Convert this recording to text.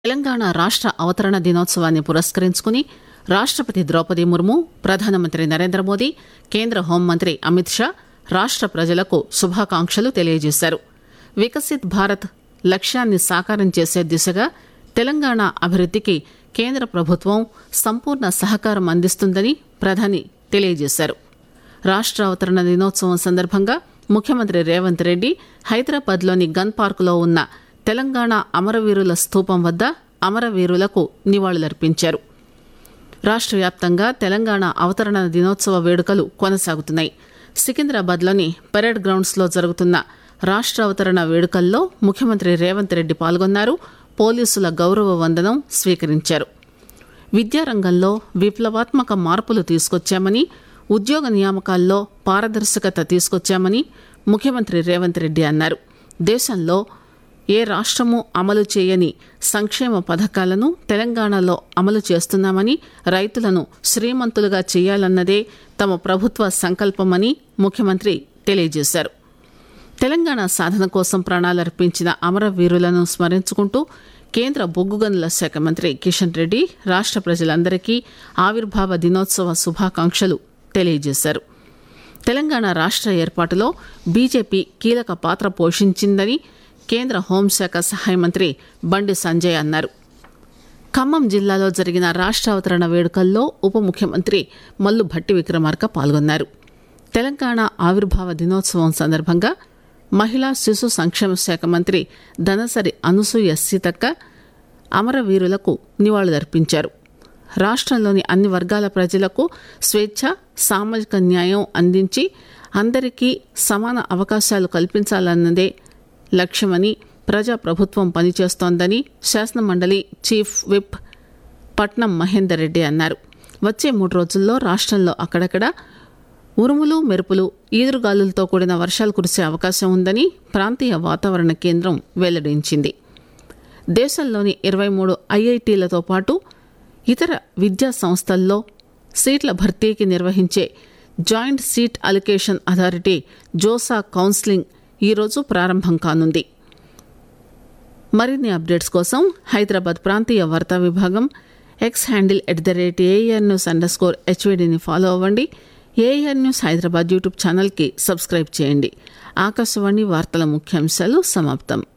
తెలంగాణ రాష్ట అవతరణ దినోత్సవాన్ని పురస్కరించుకుని రాష్టపతి ద్రౌపది ముర్ము ప్రధానమంత్రి నరేంద్ర మోదీ కేంద్ర హోంమంత్రి అమిత్ షా రాష్ట ప్రజలకు శుభాకాంక్షలు తెలియజేశారు వికసిత్ భారత్ లక్ష్యాన్ని సాకారం చేసే దిశగా తెలంగాణ అభివృద్దికి కేంద్ర ప్రభుత్వం సంపూర్ణ సహకారం అందిస్తుందని ప్రధాని తెలియజేశారు రాష్ట అవతరణ దినోత్సవం సందర్భంగా ముఖ్యమంత్రి రేవంత్ రెడ్డి హైదరాబాద్లోని గన్ పార్కులో ఉన్న తెలంగాణ అమరవీరుల స్తూపం వద్ద అమరవీరులకు నివాళులర్పించారు రాష్ట్ర వ్యాప్తంగా తెలంగాణ అవతరణ దినోత్సవ వేడుకలు కొనసాగుతున్నాయి సికింద్రాబాద్లోని పెరేడ్ గ్రౌండ్స్లో జరుగుతున్న రాష్ట్ర అవతరణ వేడుకల్లో ముఖ్యమంత్రి రేవంత్ రెడ్డి పాల్గొన్నారు పోలీసుల గౌరవ వందనం స్వీకరించారు విద్యారంగంలో విప్లవాత్మక మార్పులు తీసుకొచ్చామని ఉద్యోగ నియామకాల్లో పారదర్శకత తీసుకొచ్చామని ముఖ్యమంత్రి రేవంత్ రెడ్డి అన్నారు దేశంలో ఏ రాష్ట్రము అమలు చేయని సంక్షేమ పథకాలను తెలంగాణలో అమలు చేస్తున్నామని రైతులను శ్రీమంతులుగా చేయాలన్నదే తమ ప్రభుత్వ సంకల్పమని ముఖ్యమంత్రి తెలియజేశారు తెలంగాణ సాధన కోసం ప్రాణాలర్పించిన అమరవీరులను స్మరించుకుంటూ కేంద్ర బొగ్గు గనుల శాఖ మంత్రి కిషన్ రెడ్డి రాష్ట్ర ప్రజలందరికీ ఆవిర్భావ దినోత్సవ శుభాకాంక్షలు తెలియజేశారు తెలంగాణ రాష్ట్ర ఏర్పాటులో బీజేపీ కీలక పాత్ర పోషించిందని కేంద్ర హోంశాఖ సహాయ మంత్రి బండి సంజయ్ అన్నారు ఖమ్మం జిల్లాలో జరిగిన రాష్ట్ర అవతరణ వేడుకల్లో ఉప ముఖ్యమంత్రి మల్లు భట్టి విక్రమార్క పాల్గొన్నారు తెలంగాణ ఆవిర్భావ దినోత్సవం సందర్భంగా మహిళా శిశు సంక్షేమ శాఖ మంత్రి ధనసరి అనసూయ సీతక్క అమరవీరులకు నివాళులర్పించారు రాష్ట్రంలోని అన్ని వర్గాల ప్రజలకు స్వేచ్ఛ సామాజిక న్యాయం అందించి అందరికీ సమాన అవకాశాలు కల్పించాలన్నదే లక్ష్యమని ప్రజా ప్రభుత్వం పనిచేస్తోందని శాసనమండలి చీఫ్ విప్ పట్నం మహేందర్ రెడ్డి అన్నారు వచ్చే మూడు రోజుల్లో రాష్ట్రంలో అక్కడక్కడ ఉరుములు మెరుపులు ఈదురుగాలులతో కూడిన వర్షాలు కురిసే అవకాశం ఉందని ప్రాంతీయ వాతావరణ కేంద్రం వెల్లడించింది దేశంలోని ఇరవై మూడు ఐఐటీలతో పాటు ఇతర విద్యా సంస్థల్లో సీట్ల భర్తీకి నిర్వహించే joint seat allocation authority JoSAA counselling ఈరోజు ప్రారంభం కానుంది మరిన్ని అప్డేట్స్ కోసం హైదరాబాద్ ప్రాంతీయ వార్తా విభాగం X handle at the rate AIR news underscore స్కోర్ హెచ్వీడీని ఫాలో అవ్వండి ఏఆర్ న్యూస్ హైదరాబాద్ యూట్యూబ్ ఛానల్కి సబ్స్క్రైబ్ చేయండి ఆకాశవాణి వార్తల ముఖ్యాంశాలు సమాప్తం